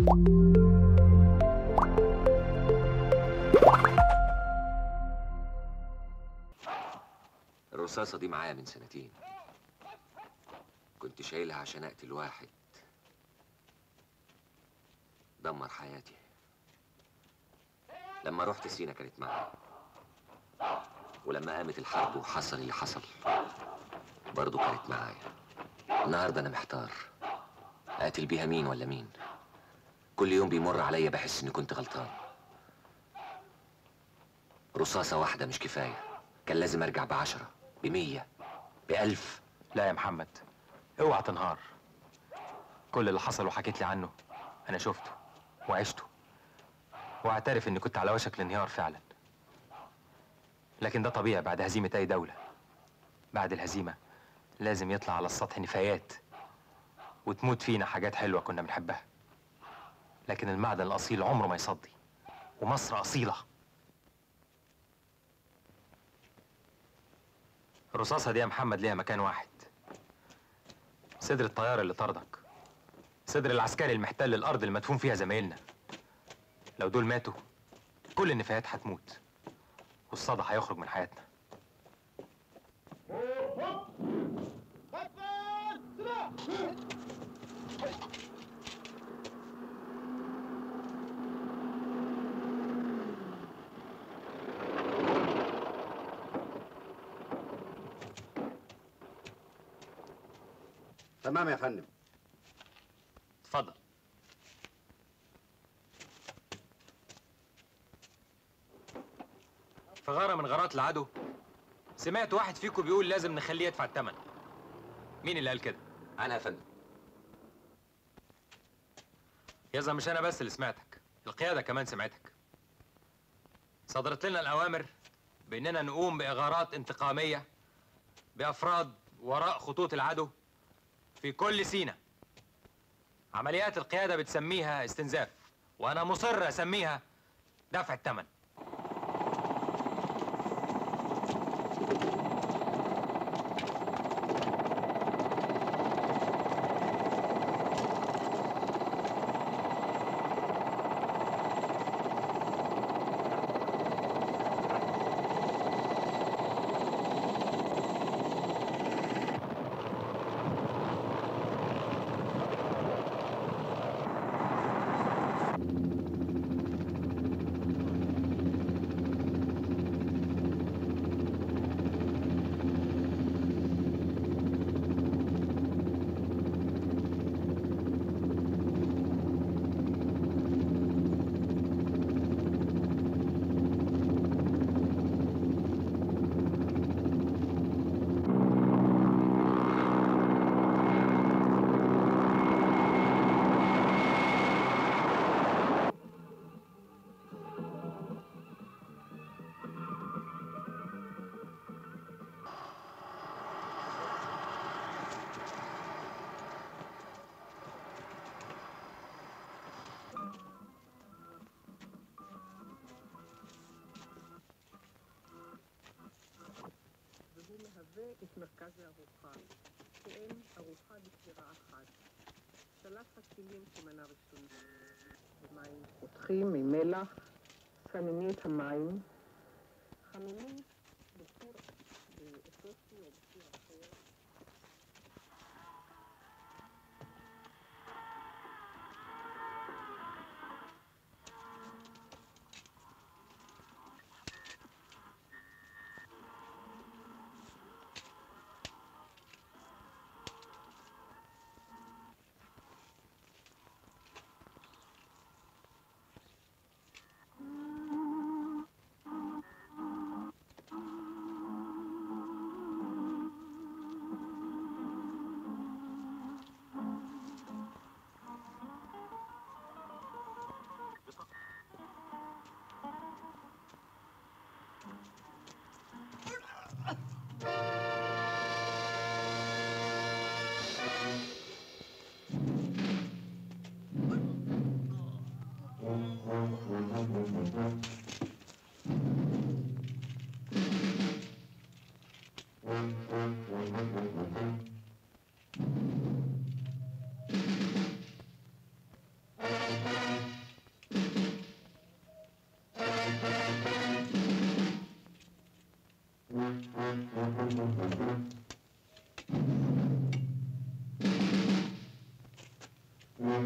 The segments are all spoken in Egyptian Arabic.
الرصاصة دي معايا من سنتين كنت شايلها عشان أقتل واحد دمر حياتي لما رحت سينا كانت معايا ولما قامت الحرب وحصل اللي حصل برضه كانت معايا النهارده أنا محتار أقتل بيها مين ولا مين كل يوم بيمر عليا بحس إني كنت غلطان رصاصة واحدة مش كفاية كان لازم أرجع بعشرة بمية بألف لا يا محمد اوعى تنهار كل اللي حصل وحكيت لي عنه انا شفته وعشته واعترف اني كنت على وشك الانهيار فعلا لكن ده طبيعي بعد هزيمة اي دولة بعد الهزيمة لازم يطلع على السطح نفايات وتموت فينا حاجات حلوة كنا بنحبها لكن المعدن الأصيل عمره ما يصدي ومصر أصيلة الرصاصة دي يا محمد ليها مكان واحد صدر الطيار اللي طردك صدر العسكري المحتل الأرض اللي مدفون فيها زمايلنا لو دول ماتوا كل النفايات هتموت والصدى هيخرج من حياتنا تمام يا فندم اتفضل في غارة من غارات العدو سمعت واحد فيكم بيقول لازم نخليه يدفع الثمن مين اللي قال كده؟ أنا يا فندم يظهر مش انا بس اللي سمعتك القيادة كمان سمعتك صدرت لنا الأوامر بأننا نقوم بإغارات انتقامية بأفراد وراء خطوط العدو في كل سينا عمليات القيادة بتسميها استنزاف وأنا مصر أسميها دفع الثمن והוא מהווה את מרכז הארוחה, שאין ארוחה בספירה אחת. שלף הכלים כמנה ראשונה. במים פותחים ממלח, סנני את המים, חממים בסיר, באסוסי או בסיר אחר. Thank you.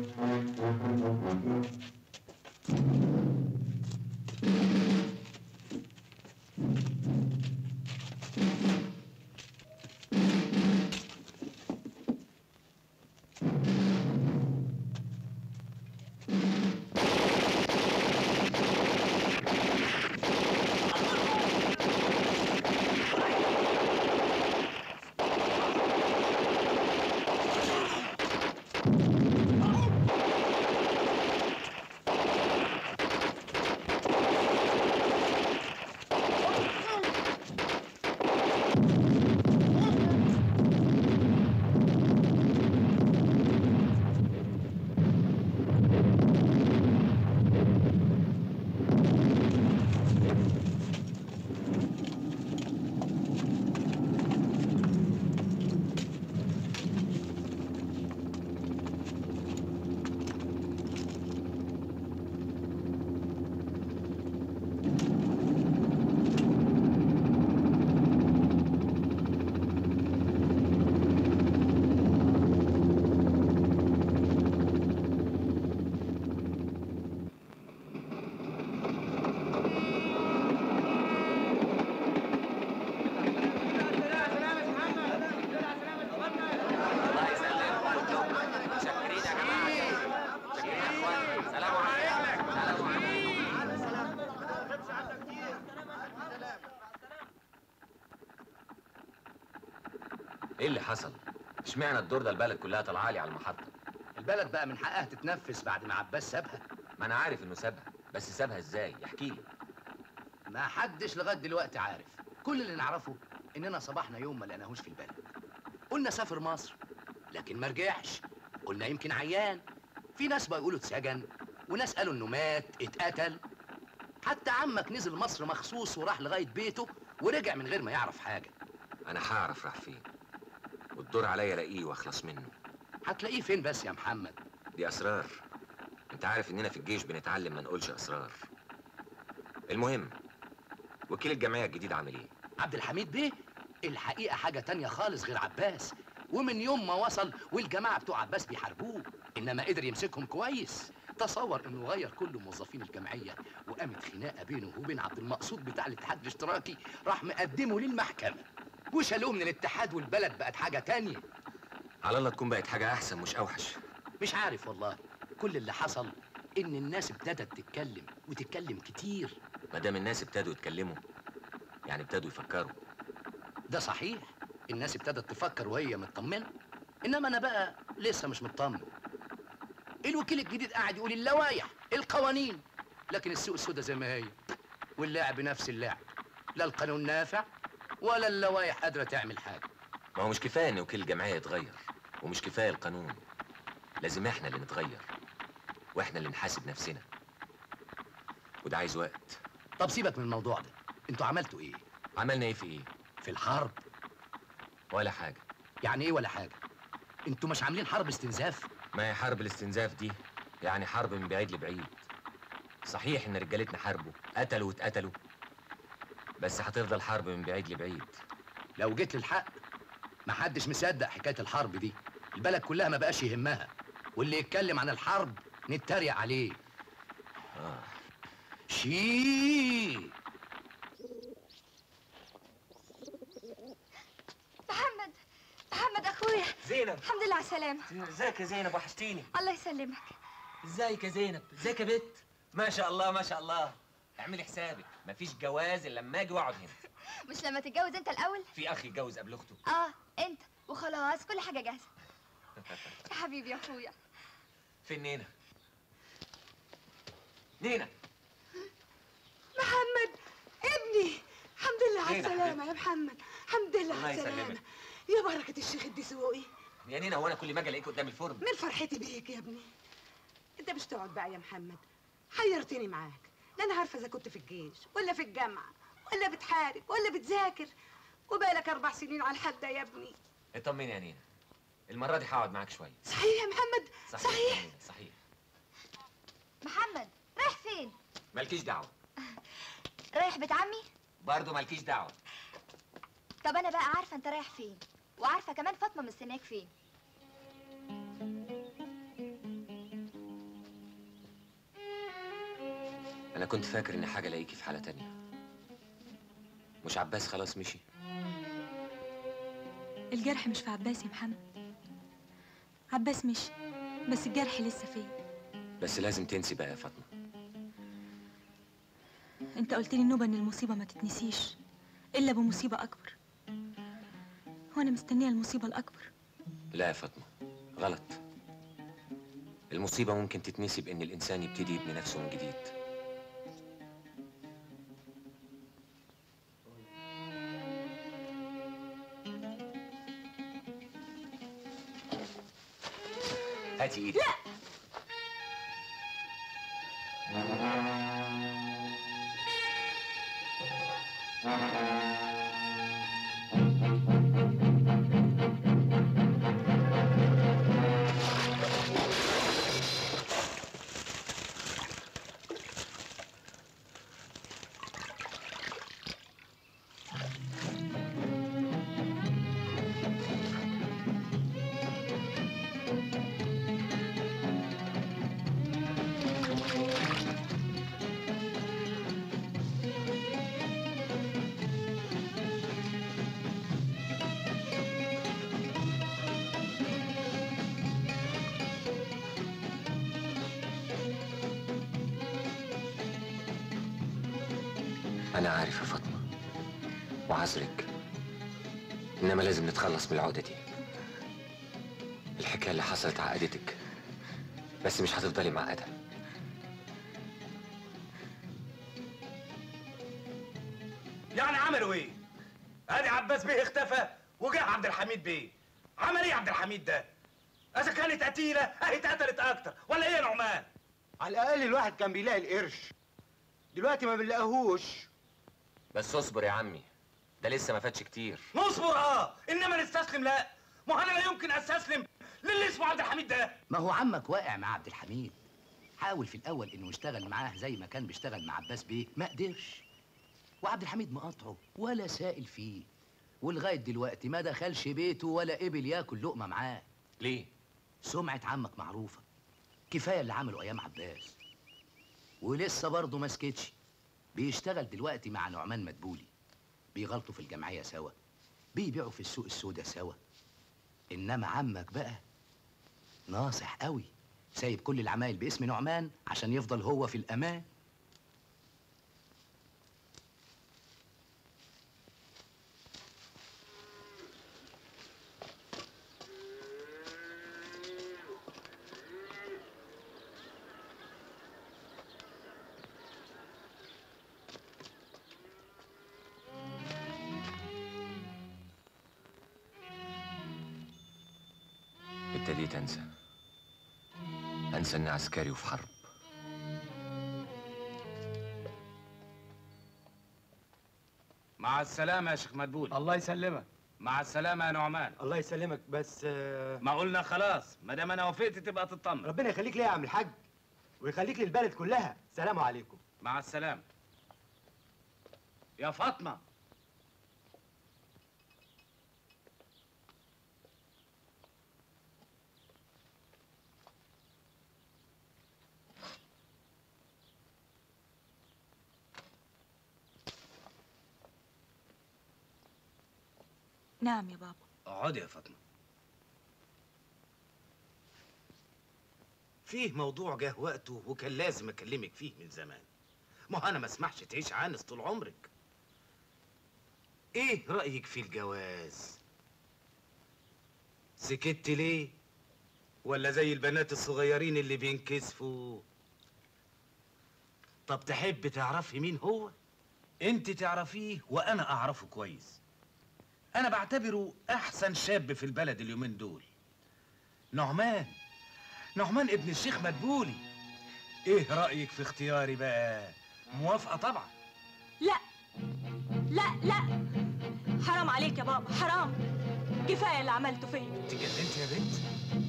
الله يسلمك شكرين يا جماعه شكرين يا اخوان سلام عليكم سلام عليكم ايه اللي حصل؟ اشمعنى الدور ده البلد كلها طالعه لي على المحطه؟ البلد بقى من حقها تتنفس بعد ما عباس سابها ما انا عارف انه سابها بس سابها ازاي؟ احكي لي ما حدش لغايه دلوقتي عارف كل اللي نعرفه اننا صباحنا يوم ما لقيناهوش في البلد قلنا سافر مصر لكن ما رجعش قلنا يمكن عيان في ناس بيقولوا اتسجن وناس قالوا انه مات اتقتل حتى عمك نزل مصر مخصوص وراح لغايه بيته ورجع من غير ما يعرف حاجه انا هعرف راح فين والدور عليا الاقيه واخلص منه هتلاقيه فين بس يا محمد دي اسرار انت عارف اننا في الجيش بنتعلم ما نقولش اسرار المهم وكيل الجمعيه الجديد عامل ايه عبد الحميد بيه الحقيقه حاجه تانية خالص غير عباس ومن يوم ما وصل والجماعه بتوع عباس بيحاربوه انما قدر يمسكهم كويس تصور انه غير كل موظفين الجمعيه وقامت خناقه بينه وبين عبد المقصود بتاع الاتحاد الاشتراكي راح مقدمه للمحكمه وشالوه من الاتحاد والبلد بقت حاجه تانية على الله تكون بقت حاجه احسن مش اوحش مش عارف والله كل اللي حصل ان الناس ابتدت تتكلم وتتكلم كتير ما دام الناس ابتدوا يتكلموا يعني ابتدوا يفكروا ده صحيح الناس ابتدت تفكر وهي مطمنه انما انا بقى لسه مش مطمن الوكيل الجديد قاعد يقول اللوايح القوانين لكن السوق السوداء زي ما هي واللاعب نفس اللاعب لا القانون نافع ولا اللوايح قادره تعمل حاجه ما هو مش كفايه ان وكيل الجمعيه يتغير ومش كفايه القانون لازم احنا اللي نتغير واحنا اللي نحاسب نفسنا وده عايز وقت طب سيبك من الموضوع ده انتوا عملتوا ايه عملنا ايه في ايه في الحرب ولا حاجه يعني ايه ولا حاجه انتوا مش عاملين حرب استنزاف ما هي حرب الاستنزاف دي يعني حرب من بعيد لبعيد صحيح ان رجالتنا حاربوا قتلوا واتقتلوا بس هتفضل حرب من بعيد لبعيد لو جيت للحق محدش مصدق حكايه الحرب دي البلد كلها ما بقاش يهمها واللي يتكلم عن الحرب نتريق عليه آه. شي محمد محمد اخويا زينب الحمد لله على السلامة ازيك يا زينب وحشتيني الله يسلمك ازيك يا زينب ازيك يا بت ما شاء الله ما شاء الله اعملي حسابك مفيش جواز الا لما اجي واقعد هنا مش لما تتجوز انت الاول في اخ يتجوز قبل اخته اه انت وخلاص كل حاجة جاهزة يا حبيبي يا اخويا فين نينا نينا محمد ابني الحمد لله على فين يا السلامة يا محمد الحمد لله الله على السلامة يسلمك. يا بركة الشيخ الدسوقي يا نينا هو انا كل ما اجي الاقيك قدام الفرن من فرحتي بيك يا ابني انت مش تقعد بقى يا محمد حيرتني معاك لا انا عارفة اذا كنت في الجيش ولا في الجامعة ولا بتحارب ولا بتذاكر وبقالك اربع سنين على الحد ده يا ابني اطمني يا نينا المره دي هقعد معاك شويه صحيح يا محمد صحيح صحيح يا نينا، صحيح محمد رايح فين مالكيش دعوه رايح بيت عمي برضه مالكيش دعوه طب انا بقى عارفة انت رايح فين وعارفة كمان فاطمة مستنياك فين انا كنت فاكر ان حاجه الاقيكي في حاله تانية مش عباس خلاص مشي الجرح مش في عباس يا محمد عباس مشي بس الجرح لسه فيا بس لازم تنسي بقى يا فاطمه انت قلت لي النوبه ان المصيبه ما تتنسيش الا بمصيبه اكبر وانا مستنيه المصيبه الاكبر لا يا فاطمه غلط المصيبه ممكن تتنسي بان الانسان يبتدي يبني نفسه من جديد هاتي ايدي لا أنا عارف يا فاطمة وعذرك إنما لازم نتخلص من العقدة دي الحكاية اللي حصلت عقدتك بس مش هتفضلي معقدة يعني عملوا ايه؟ ادي عباس بيه اختفى وجه عبد الحميد بيه عمل ايه عبد الحميد ده؟ اذا كانت قتيله اهي اتقتلت اكتر ولا ايه يا نعمان؟ على الاقل الواحد كان بيلاقي القرش دلوقتي ما بنلاقيهوش بس اصبر يا عمي ده لسه ما فاتش كتير نصبر اه انما نستسلم لا ما هو انا لا يمكن استسلم للي اسمه عبد الحميد ده ما هو عمك واقع مع عبد الحميد حاول في الاول انه يشتغل معاه زي ما كان بيشتغل مع عباس بيه ما قدرش وعبد الحميد مقاطعه ولا سائل فيه ولغايه دلوقتي ما دخلش بيته ولا قبل ياكل لقمه معاه ليه؟ سمعه عمك معروفه كفايه اللي عمله ايام عباس ولسه برضه ما سكتش بيشتغل دلوقتي مع نعمان مدبولي بيغلطوا في الجمعيه سوا بيبيعوا في السوق السوداء سوا انما عمك بقى ناصح قوي سايب كل العمايل باسم نعمان عشان يفضل هو في الامان ابتديت انسى انسى اني عسكري وفي حرب مع السلامه يا شيخ مدبول الله يسلمك مع السلامه يا نعمان الله يسلمك بس آه، ما قلنا خلاص ما دام انا وافقت تبقى تطمن ربنا يخليك ليا يا عم الحاج ويخليك للبلد كلها سلام عليكم مع السلامه يا فاطمه نعم يا بابا اقعدي يا فاطمه فيه موضوع جه وقته وكان لازم اكلمك فيه من زمان ما هو انا ما اسمحش تعيش عانس طول عمرك ايه رايك في الجواز سكت ليه ولا زي البنات الصغيرين اللي بينكسفوا طب تحب تعرفي مين هو انت تعرفيه وانا اعرفه كويس انا بعتبره احسن شاب في البلد اليومين دول نعمان نعمان ابن الشيخ مدبولي ايه رايك في اختياري بقى موافقه طبعا لا لا لا حرام عليك يا بابا حرام كفايه اللي عملته فيا اتجننت يا بنت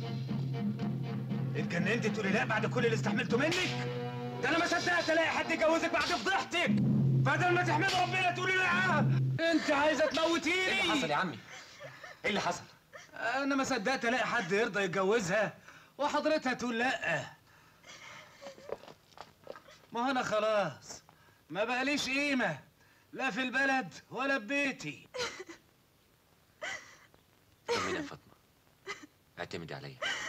اتجننت تقولي لا بعد كل اللي استحملته منك ده انا ما صدقت الاقي حد يجوزك بعد فضيحتك بدل ما تحمد ربنا تقولي لا انت عايزه تموتيني ايه اللي حصل يا عمي؟ ايه اللي حصل؟ انا ما صدقت الاقي حد يرضى يتجوزها وحضرتها تقول لا ما هو انا خلاص ما بقاليش قيمه لا في البلد ولا في بيتي طمني يا فاطمه اعتمدي عليا